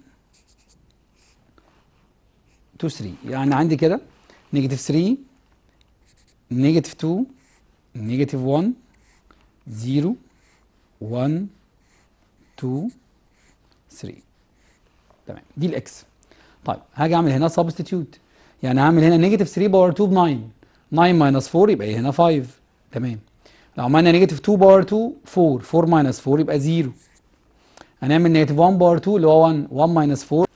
تو 3 يعني عندي كده نيجاتيف 3 نيجاتيف 2 نيجاتيف 1 0 1 2 3 تمام دي الاكس طيب هاجي اعمل هنا سبستيتيوت يعني هعمل هنا نيجاتيف 3 باور 2 ب 9 9 ماينس 4 يبقى هنا 5 تمام لو عملنا نيجاتيف 2 باور 2 4 4 ماينس 4 يبقى 0 هنعمل نيجاتيف 1 باور 2 اللي هو 1 1 ماينس 4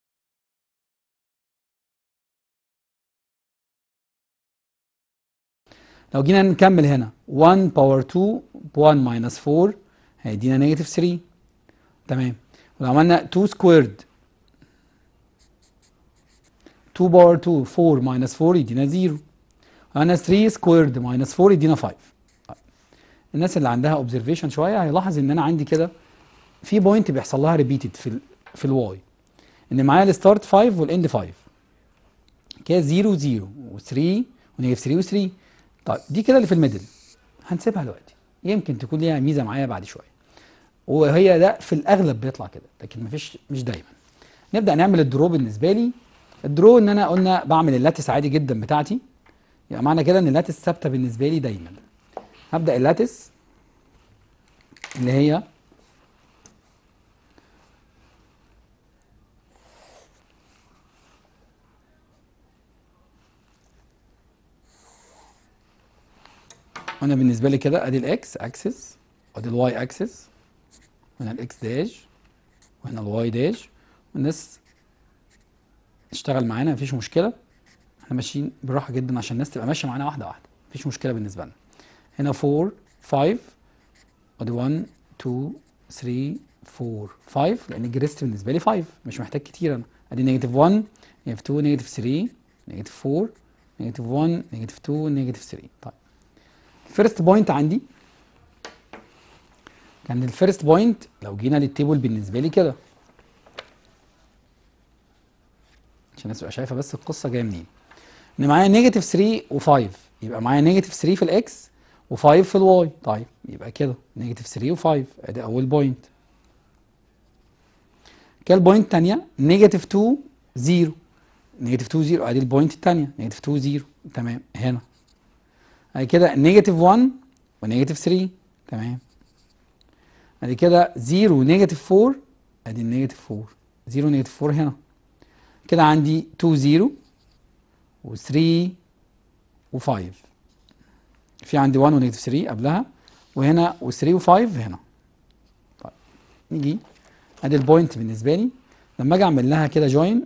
لو جينا نكمل هنا 1 باور 2 ب 1 ماينس 4 هيدينا نيجاتيف 3 تمام ولو عملنا 2 سكويرد 2 باور 2 4 ماينس 4 يدينا 0 عملنا 3 سكويرد ماينس 4 يدينا 5 الناس اللي عندها اوبزرفيشن شويه هيلاحظ ان انا عندي كده في بوينت بيحصل لها ريبيتد في ال في الواي ان معايا الستارت 5 والاند 5 كده 0 0 و3 ونيجاتيف 3 و3 طيب دي كده اللي في الميدل هنسيبها دلوقتي يمكن تكون ليها ميزه معايا بعد شويه وهي ده في الاغلب بيطلع كده لكن مفيش مش دايما نبدا نعمل الدرو بالنسبه لي الدرو ان انا قلنا بعمل اللاتس عادي جدا بتاعتي يعني معنى كده ان اللاتس ثابته بالنسبه لي دايما هبدا اللاتس اللي هي انا بالنسبه لي كده ادي الاكس اكسس ادي الواي اكسس هنا الاكس داش وهنا الواي داش والناس تشتغل معانا مفيش مشكله احنا ماشيين بالراحه جدا عشان الناس تبقى ماشيه معانا واحده واحده مفيش مشكله بالنسبه لنا هنا 4 5 ادي 1 2 3 4 5 لان الجريست بالنسبه لي 5 مش محتاج كتير انا ادي نيجاتيف 1 نيجاتيف 2 نيجاتيف 3 نيجاتيف 4 نيجاتيف 1 نيجاتيف 2 نيجاتيف 3 طيب الفيرست بوينت عندي كان الفيرست بوينت لو جينا للتيبل بالنسبه لي كده عشان الناس تبقى شايفه بس القصه جايه منين ان معايا نيجاتيف 3 و5 يبقى معايا نيجاتيف 3 في الاكس و5 في الواي طيب يبقى كده نيجاتيف 3 و5 ادي اول بوينت كده البوينت الثانيه نيجاتيف 2 0 نيجاتيف 2 0 ادي البوينت الثانيه نيجاتيف 2 0 تمام هنا ادي كده نيجاتيف 1 ونيجاتيف 3 تمام ادي كده 0 ونيجاتيف 4 ادي النيجاتيف 4 0 ونيجاتيف 4 هنا كده عندي 2 0 و3 و5 في عندي 1 ونيجاتيف 3 قبلها وهنا و3 و5 هنا طيب نيجي ادي البوينت بالنسبه لي لما اجي اعمل لها كده جوين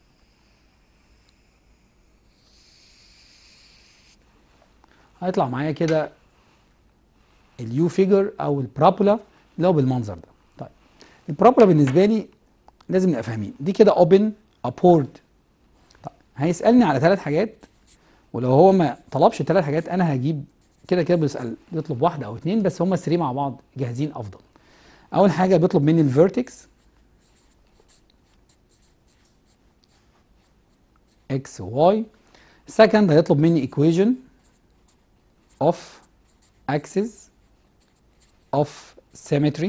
هيطلع معايا كده اليو فيجر او البرابولا اللي هو بالمنظر ده طيب البرابولا بالنسبه لي لازم نبقى فاهمين دي كده اوبن ابورد طيب هيسالني على ثلاث حاجات ولو هو ما طلبش ثلاث حاجات انا هجيب كده كده بيسال بيطلب واحده او اثنين بس هم الثري مع بعض جاهزين افضل اول حاجه بيطلب مني الفيرتكس اكس وواي سكند هيطلب مني equation of axis of symmetry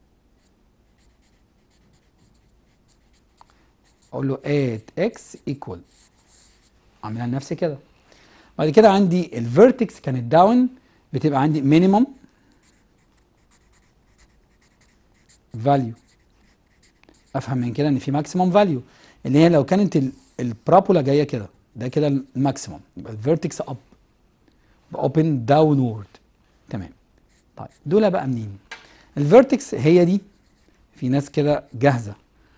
اقول له at x equal اعملها لنفسي كده بعد كده عندي الفيرتكس كانت داون بتبقى عندي minimum value افهم من كده ان في ماكسيمم فاليو اللي هي لو كانت ال- البرابولا جايه كده ده كده الماكسيمم يبقى الفيرتكس اب اوبن داونورد تمام طيب دول بقى منين الفيرتكس هي دي في ناس كده جاهزه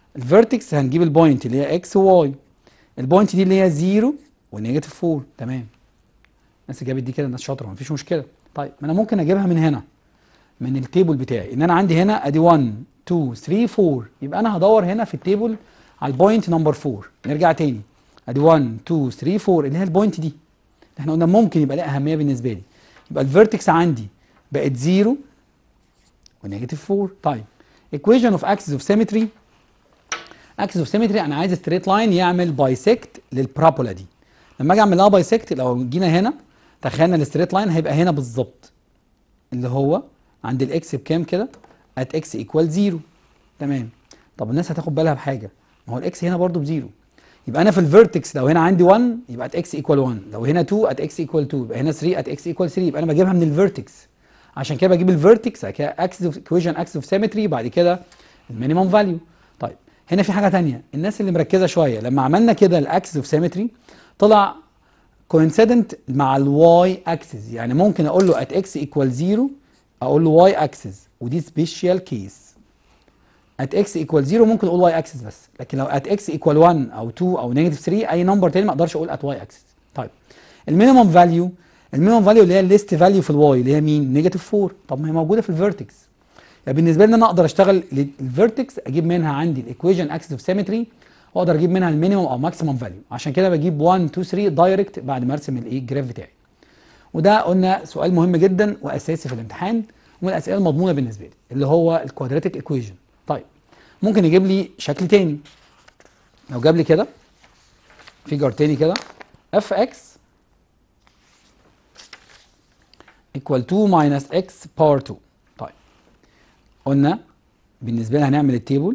الفيرتكس هنجيب البوينت اللي هي اكس وواي البوينت دي اللي هي 0 ونيجاتيف 4 تمام الناس جابت دي كده الناس شاطره مفيش مشكله طيب ما انا ممكن اجيبها من هنا من التيبل بتاعي ان انا عندي هنا ادي 1 2 3 4 يبقى انا هدور هنا في التيبل على البوينت نمبر 4 نرجع تاني ادي 1 2 3 4 اللي هي البوينت دي احنا قلنا ممكن يبقى لها اهميه بالنسبه لي يبقى الفيرتكس عندي بقت 0 ونيجاتيف 4 طيب equation of axis of symmetry axis of symmetry انا عايز ستريت لاين يعمل بايسكت للبارابولا دي لما اجي اعمل لها بايسكت لو جينا هنا تخيلنا الستريت لاين هيبقى هنا بالظبط اللي هو عند الاكس بكام كده at x equal 0 تمام طب الناس هتاخد بالها بحاجه ما هو الاكس هنا برضو بزيرو يبقى انا في الفيرتكس لو هنا عندي 1 يبقى at x equal 1 لو هنا 2 at x equal 2 يبقى هنا 3 at x equal 3 يبقى انا بجيبها من الفيرتكس عشان كده بجيب الفيرتكس بعد كده اكسس اوف ايكويشن اكسس اوف سيمتري بعد كده المينيمم فاليو طيب هنا في حاجه تانية الناس اللي مركزه شويه لما عملنا كده الاكسس اوف سيمتري طلع كوينسيدنت مع الواي اكسس يعني ممكن اقول له at x equal 0 اقول له واي اكسس ودي سبيشال كيس at x equal 0 ممكن اقول واي اكسس بس لكن لو at x equal 1 او 2 او نيجاتيف 3 اي نمبر تاني ما اقدرش اقول at y اكسس طيب المينيمم فاليو المينيمم فاليو اللي هي الليست فاليو في الواي اللي هي مين نيجاتيف 4 طب ما هي موجوده في الفيرتكس يعني بالنسبه لي ان انا اقدر اشتغل الفيرتكس اجيب منها عندي الايكويشن اكسس اوف سيمتري واقدر اجيب منها المينيمم او ماكسيمم فاليو عشان كده بجيب 1 2 3 دايركت بعد ما ارسم الايه الجراف بتاعي وده قلنا سؤال مهم جدا واساسي في الامتحان ومن الاسئله المضمونه بالنسبه لي اللي هو الكوادراتيك ايكويشن طيب ممكن يجيب لي شكل تاني لو جاب لي كده فيجر تاني كده اف اكس equal 2 minus x power 2 طيب قلنا بالنسبه لنا هنعمل التيبل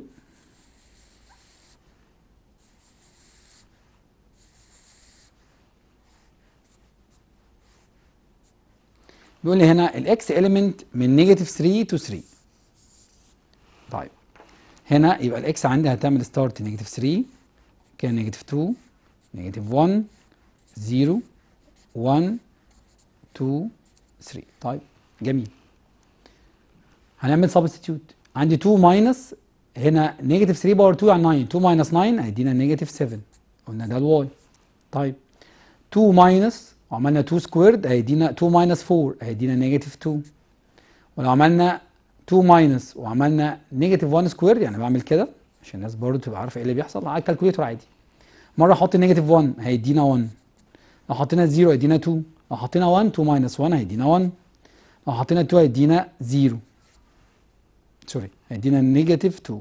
بيقول لي هنا الاكس element من نيجاتيف 3 تو 3 طيب هنا يبقى الاكس عندي هتعمل ستارت نيجاتيف 3 كان نيجاتيف 2 نيجاتيف 1 0 1 2 3 طيب جميل هنعمل سبستيتيوت عندي 2 ماينس هنا نيجاتيف 3 باور 2 على 9 2 ماينس 9 هيدينا نيجاتيف 7 قلنا ده الواي طيب 2 ماينس وعملنا 2 سكويرد هيدينا 2 ماينس 4 هيدينا نيجاتيف 2 ولو عملنا 2 ماينس وعملنا نيجاتيف 1 سكويرد يعني بعمل كده عشان الناس برضه تبقى عارفه ايه اللي بيحصل على الكالكوليتور عادي مره احط نيجاتيف 1 هيدينا 1 لو حطينا 0 هيدينا 2 لو حطينا 1 2 ماينس 1 هيدينا 1 لو حطينا 2 هيدينا 0 سوري هيدينا نيجاتيف 2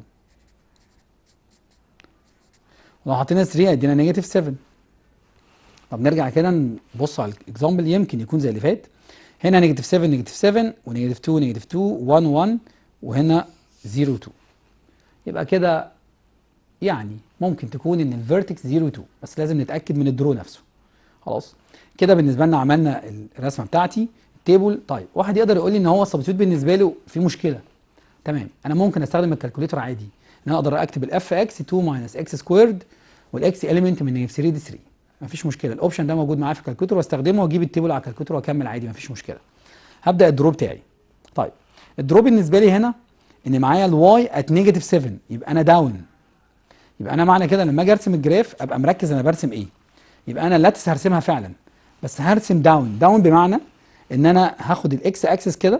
ولو حطينا 3 هيدينا نيجاتيف 7 طب نرجع كده نبص على الاكزامبل يمكن يكون زي اللي فات هنا نيجاتيف 7 نيجاتيف 7 ونيجاتيف 2 نيجاتيف 2 1 1 وهنا 0 2 يبقى كده يعني ممكن تكون ان الفيرتكس 0 2 بس لازم نتاكد من الدرو نفسه خلاص كده بالنسبه لنا عملنا الرسمه بتاعتي التيبل طيب واحد يقدر يقول لي ان هو السبستيوت بالنسبه له في مشكله تمام انا ممكن استخدم الكالكوليتر عادي ان انا اقدر اكتب الاف اكس 2 ماينس اكس سكويرد والاكس اليمنت من نيجاتيف 3 دي 3 مفيش مشكله الاوبشن ده موجود معايا في الكالكوليتر واستخدمه واجيب التيبل على الكالكوليتر واكمل عادي مفيش مشكله هبدا الدرو بتاعي طيب الدرو بالنسبه لي هنا ان معايا الواي ات نيجاتيف 7 يبقى انا داون يبقى انا معنى كده لما اجي ارسم الجراف ابقى مركز انا برسم ايه يبقى انا اللاتس هرسمها فعلا بس هرسم داون داون بمعنى ان انا هاخد الاكس اكسس كده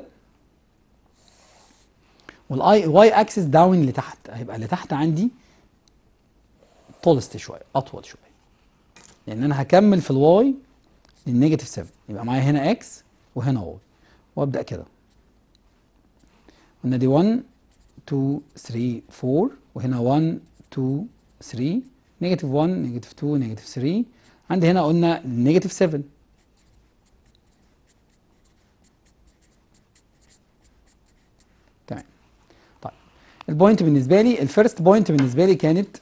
والاي واي اكسس داون لتحت هيبقى اللي تحت عندي طولست شويه اطول شويه لان انا هكمل في الواي للنيجاتيف 7 يبقى معايا هنا اكس وهنا واي وابدا كده قلنا دي 1 2 3 4 وهنا 1 2 3 نيجاتيف 1 نيجاتيف 2 نيجاتيف 3 عندي هنا قلنا نيجاتيف 7 تمام طيب البوينت بالنسبه لي الفيرست بوينت بالنسبه لي كانت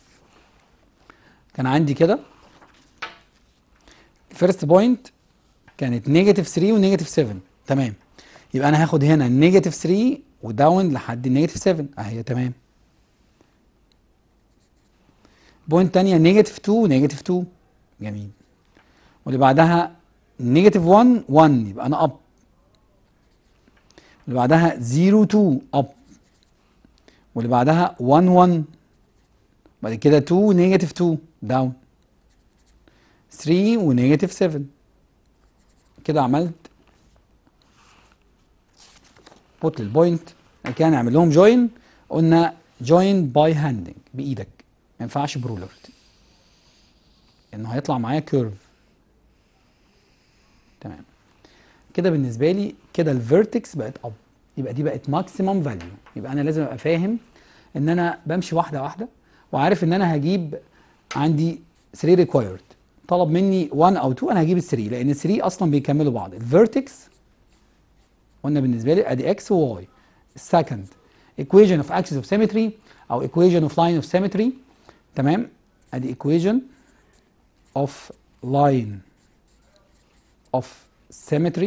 كان عندي كده الفيرست بوينت كانت نيجاتيف 3 ونيجاتيف 7 تمام يبقى انا هاخد هنا نيجاتيف 3 وداون لحد النيجاتيف 7 اهي تمام بوينت تانية نيجاتيف 2 ونيجاتيف 2 جميل واللي بعدها نيجاتيف 1 1 يبقى انا اب اللي بعدها 0 2 اب واللي بعدها 1 1 بعد كده 2 ونيجاتيف 2 داون 3 ونيجاتيف 7 كده عملت بوت للبوينت بعد كده نعمل لهم جوين قلنا جوين باي هاندنج بايدك ما ينفعش برولر انه هيطلع معايا كيرف تمام كده بالنسبه لي كده الفيرتكس بقت اب يبقى دي بقت ماكسيمم فاليو يبقى انا لازم ابقى فاهم ان انا بمشي واحده واحده وعارف ان انا هجيب عندي 3 ريكوايرد طلب مني 1 او 2 انا هجيب ال 3 لان ال 3 اصلا بيكملوا بعض الفيرتكس قلنا بالنسبه لي ادي اكس وواي السكند equation of axis of symmetry او equation of line of symmetry تمام ادي equation of line of symmetry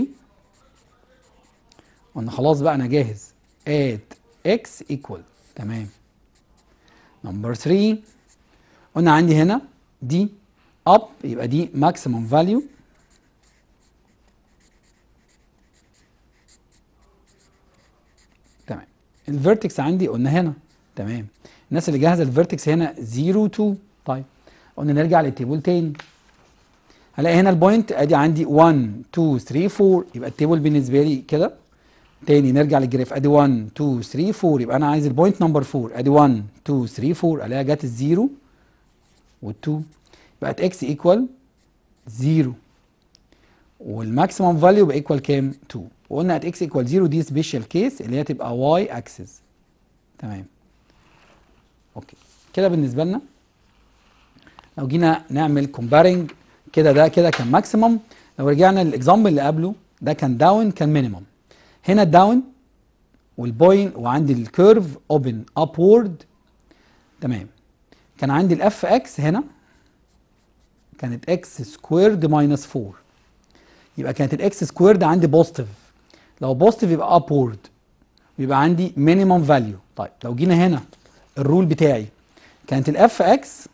قلنا خلاص بقى انا جاهز at x equal تمام نمبر 3 قلنا عندي هنا دي up يبقى دي maximum value تمام الفيرتكس عندي قلنا هنا تمام الناس اللي جاهزه الفيرتكس هنا 0 2 طيب قلنا نرجع للتيبل تاني هلاقي هنا البوينت ادي عندي 1 2 3 4 يبقى التيبل بالنسبه لي كده تاني نرجع للجراف ادي 1 2 3 4 يبقى انا عايز البوينت نمبر 4 ادي 1 2 3 4 الاقيها جت الزيرو وال2 بقت اكس ايكوال 0 والماكسيمم فاليو بقى ايكوال كام 2 وقلنا ات اكس ايكوال 0 دي سبيشال كيس اللي هي تبقى واي اكسس تمام اوكي كده بالنسبه لنا لو جينا نعمل كومبارنج كده ده كده كان ماكسيمم لو رجعنا للاكزامبل اللي قبله ده كان داون كان مينيمم هنا الداون والبوين وعندي الكيرف اوبن ابورد تمام كان عندي الاف اكس هنا كانت اكس سكويرد ماينس 4 يبقى كانت الاكس سكويرد عندي بوزيتيف لو بوزيتيف يبقى ابورد يبقى عندي مينيمم فاليو طيب لو جينا هنا الرول بتاعي كانت الاف اكس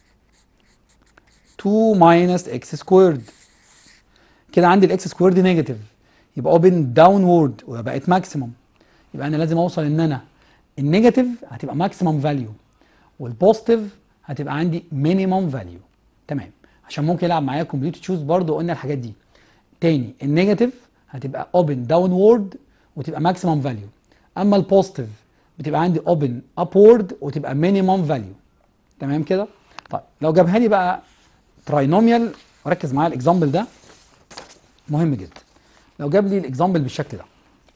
2 ماينس اكس سكويرد كده عندي الاكس سكويرد نيجاتيف يبقى اوبن داونورد وبقت ماكسيمم يبقى انا لازم اوصل ان انا النيجاتيف هتبقى ماكسيمم فاليو والبوزيتيف هتبقى عندي مينيمم فاليو تمام عشان ممكن يلعب معايا كومبليت تشوز برضو قلنا الحاجات دي تاني النيجاتيف هتبقى اوبن داونورد وتبقى ماكسيمم فاليو اما البوزيتيف بتبقى عندي اوبن ابورد وتبقى مينيمم فاليو تمام كده طيب لو جابها لي بقى تراينوميال ركز معايا الاكزامبل ده مهم جدا لو جاب لي الاكزامبل بالشكل ده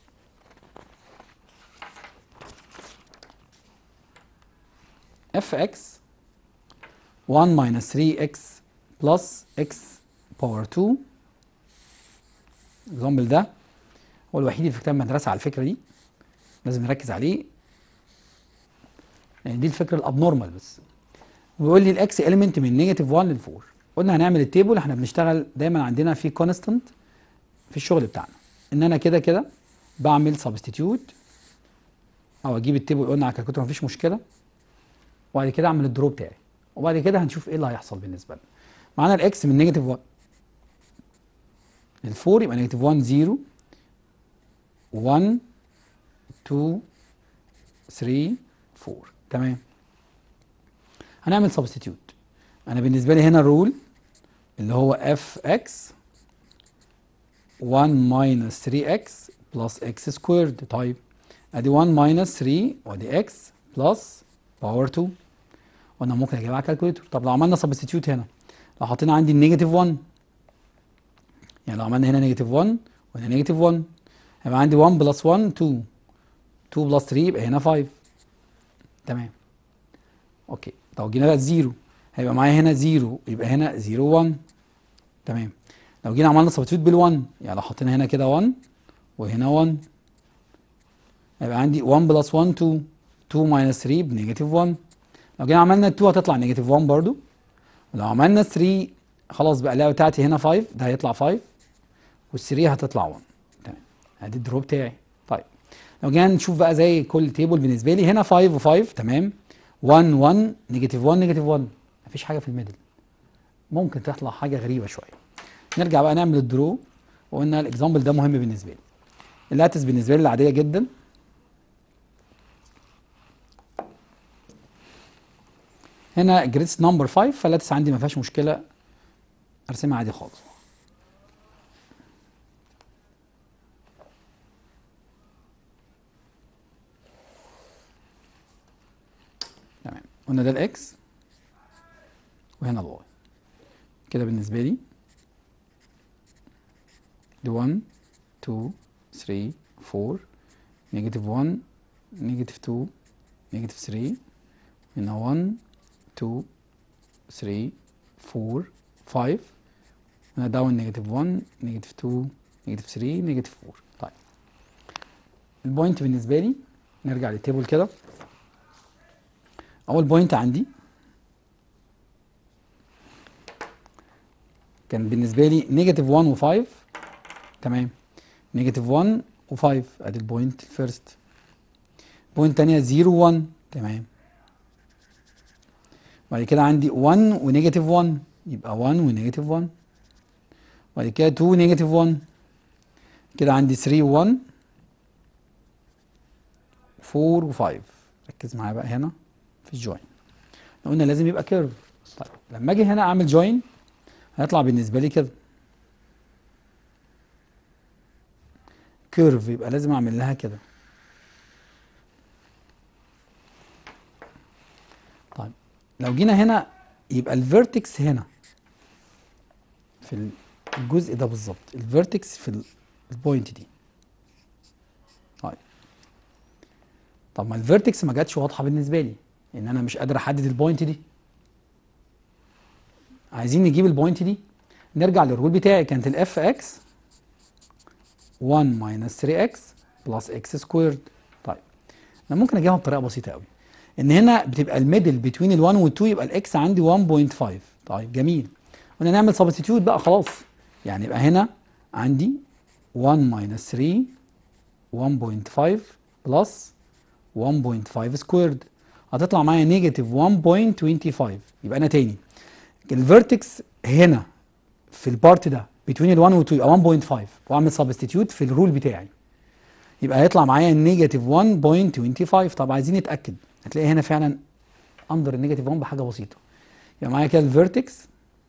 اف اكس 1 minus 3x plus x power 2 الاكزامبل ده هو الوحيد اللي في كتاب المدرسه على الفكره دي لازم نركز عليه يعني دي الفكره الابنورمال بس ويقول لي الاكس اليمنت من نيجاتيف 1 ل 4 قلنا هنعمل التيبل احنا بنشتغل دايما عندنا في كونستنت في الشغل بتاعنا ان انا كده كده بعمل سبستيتيوت او اجيب التيبل قلنا على الكالكوليتر مفيش مشكله وبعد كده اعمل الدرو بتاعي وبعد كده هنشوف ايه اللي هيحصل بالنسبه لنا معانا الاكس من نيجاتيف 1 لل4 يبقى نيجاتيف 1 0 1 2 3 4 تمام هنعمل سبستيتيوت انا بالنسبه لي هنا الرول اللي هو اف اكس 1 minus 3x plus x squared طيب ادي 1 minus 3 وادي x plus power 2 وانا ممكن اجيبها على الكالكوليتر طب لو عملنا سبستيتيوت هنا لو حطينا عندي النيجاتيف 1 يعني لو عملنا هنا نيجاتيف 1 وهنا نيجاتيف 1 هيبقى عندي 1 بلس 1 2 2 بلس 3 يبقى هنا 5 تمام اوكي لو جينا بقى 0 هيبقى معايا هنا 0 يبقى هنا 0 1 تمام لو جينا عملنا سبستيوت بال1 يعني لو حطينا هنا كده 1 وهنا 1 هيبقى عندي 1 بلس 1 2 2 ماينس 3 بنيجاتيف 1 لو جينا عملنا 2 هتطلع نيجاتيف 1 برضو ولو عملنا 3 خلاص بقى اللعبه بتاعتي هنا 5 ده هيطلع 5 وال3 هتطلع 1 تمام ادي الدروب بتاعي طيب لو جينا نشوف بقى زي كل تيبل بالنسبه لي هنا 5 و5 تمام 1 1 نيجاتيف 1 نيجاتيف 1 مفيش حاجه في الميدل ممكن تطلع حاجه غريبه شويه نرجع بقى نعمل الدرو وقلنا الاكزامبل ده مهم بالنسبه لي اللاتس بالنسبه لي العاديه جدا هنا جريتس نمبر 5 فاللاتس عندي ما فيهاش مشكله ارسمها عادي خالص تمام قلنا ده الاكس وهنا الواي كده بالنسبه لي دي 1 2 3 4 نيجاتيف 1 نيجاتيف 2 نيجاتيف 3 هنا 1 2 3 4 5 هنا داون نيجاتيف 1 نيجاتيف 2 نيجاتيف 3 نيجاتيف 4 طيب البوينت بالنسبه لي نرجع للتيبل كده اول بوينت عندي كان بالنسبه لي نيجاتيف 1 و5 تمام نيجاتيف 1 و5 ادي البوينت الفيرست بوينت تانية 0 1 تمام بعد كده عندي 1 ونيجاتيف 1 يبقى 1 ونيجاتيف 1 بعد كده 2 نيجاتيف 1 كده عندي 3 1 4 و5 ركز معايا بقى هنا في الجوين قلنا لازم يبقى كيرف طيب لما اجي هنا اعمل جوين هيطلع بالنسبه لي كده كيرف يبقى لازم اعمل لها كده طيب لو جينا هنا يبقى الفيرتكس هنا في الجزء ده بالظبط الفيرتكس في ال- البوينت دي طيب طب ما الفيرتكس ما جاتش واضحه بالنسبه لي ان انا مش قادر احدد البوينت دي عايزين نجيب البوينت دي نرجع للرول بتاعي كانت الاف اكس 1 ماينس 3 اكس بلس اكس سكويرد طيب انا ممكن اجيبها بطريقه بسيطه قوي ان هنا بتبقى الميدل بين ال1 وال2 يبقى الاكس عندي 1.5 طيب جميل قلنا نعمل سبستيتيوت بقى خلاص يعني يبقى هنا عندي 1 ماينس 3 1.5 بلس 1.5 سكويرد هتطلع معايا نيجاتيف 1.25 يبقى انا تاني الفيرتكس هنا في البارت ده بين ال1 وال2 يبقى 1.5 واعمل سبستيتيوت في الرول بتاعي يبقى هيطلع معايا نيجاتيف 1.25 طب عايزين نتاكد هتلاقي هنا فعلا اندر النيجاتيف 1 بحاجه بسيطه يبقى معايا كده الفيرتكس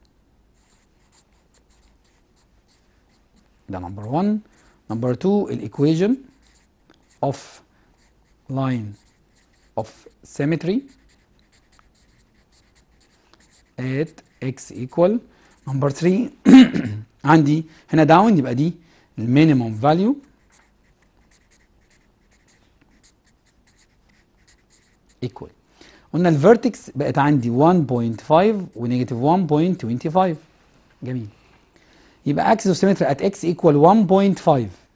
ده نمبر 1 نمبر 2 الايكويجن اوف line of symmetry at x equal number 3 عندي هنا داون يبقى دي المينيموم فاليو equal قلنا الفيرتكس بقت عندي 1.5 ونيجاتيف 1.25 جميل يبقى اكسس اوف سيمتري ات اكس ايكوال 1.5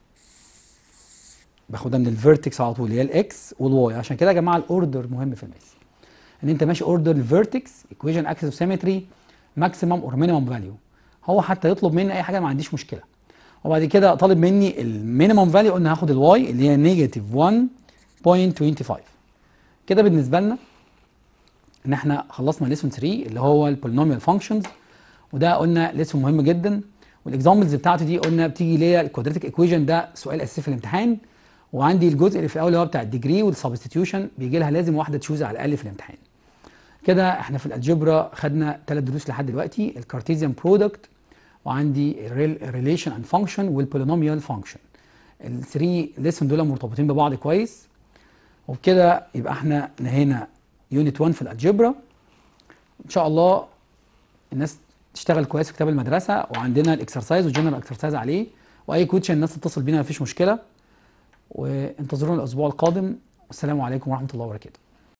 باخدها من الفيرتكس على طول اللي هي الاكس والواي عشان كده يا جماعه الاوردر مهم في الماس ان انت ماشي اوردر الفيرتكس ايكويشن اكسس اوف سيمتري ماكسيمم اور مينيمم فاليو هو حتى يطلب مني اي حاجه ما عنديش مشكله وبعد كده طالب مني المينيمم فاليو قلنا هاخد الواي اللي هي نيجاتيف 1.25 كده بالنسبه لنا ان احنا خلصنا ليسون 3 اللي هو البولينوميال فانكشنز وده قلنا ليسون مهم جدا والاكزامبلز بتاعته دي قلنا بتيجي ليا الكوادراتيك ايكويشن ده سؤال اساسي في الامتحان وعندي الجزء اللي في الاول اللي هو بتاع الديجري والسبستيتيوشن بيجي لها لازم واحده تشوز على الاقل في الامتحان كده احنا في الالجبرا خدنا ثلاث دروس لحد دلوقتي الكارتيزيان برودكت وعندي الريليشن اند فانكشن والبولينوميال فانكشن الثري ليسون دول مرتبطين ببعض كويس وبكده يبقى احنا نهينا يونت 1 في الالجبرا ان شاء الله الناس تشتغل كويس في كتاب المدرسه وعندنا الاكسرسايز والجنرال اكسرسايز عليه واي كوتشن الناس تتصل بينا مفيش مشكله وانتظرونا الاسبوع القادم والسلام عليكم ورحمه الله وبركاته